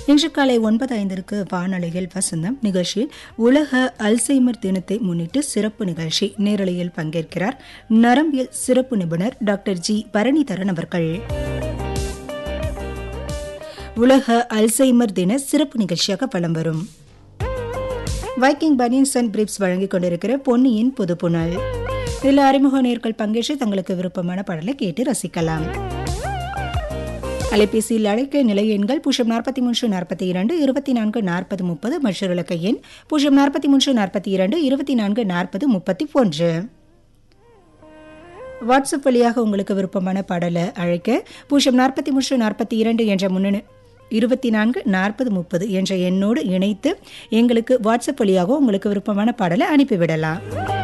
இன்று காலை ஒன்பது ஐந்திற்கு வானொலியில் வசந்தம் நிகழ்ச்சியில் உலக அல்சைமர் தினத்தை முன்னிட்டு சிறப்பு நிகழ்ச்சி நேரலையில் பங்கேற்கிறார் நரம்பியல் சிறப்பு நிபுணர் டாக்டர் ஜி பரணிதரன் அவர்கள் உலக அல்சைமர் தின சிறப்பு நிகழ்ச்சியாக பலம் வரும் வைக்கிங் பனியன்ஸ் அண்ட் பிரிப்ஸ் வழங்கிக் கொண்டிருக்கிற பொன்னியின் புதுப்புணல் இதில் அறிமுக நேர்கள் பங்கேற்று தங்களுக்கு விருப்பமான பாடலை கேட்டு ரசிக்கலாம் அலைபேசியில் அழைக்க நிலைய எண்கள் பூஜ்ஜியம் நாற்பத்தி மூன்று நாற்பத்தி இரண்டு இருபத்தி நான்கு நாற்பது முப்பது மற்றும் இலக்க எண் பூஜ்ஜியம் நாற்பத்தி மூன்று நாற்பத்தி இரண்டு இருபத்தி நான்கு நாற்பது முப்பத்தி ஒன்று வாட்ஸ்அப் வழியாக உங்களுக்கு விருப்பமான பாடலை அழைக்க பூஜ்ஜியம் நாற்பத்தி மூன்று நாற்பத்தி இரண்டு என்ற முன்னணி இருபத்தி நான்கு நாற்பது முப்பது என்ற எண்ணோடு இணைத்து எங்களுக்கு வாட்ஸ்அப் வழியாக உங்களுக்கு விருப்பமான பாடலை அனுப்பிவிடலாம்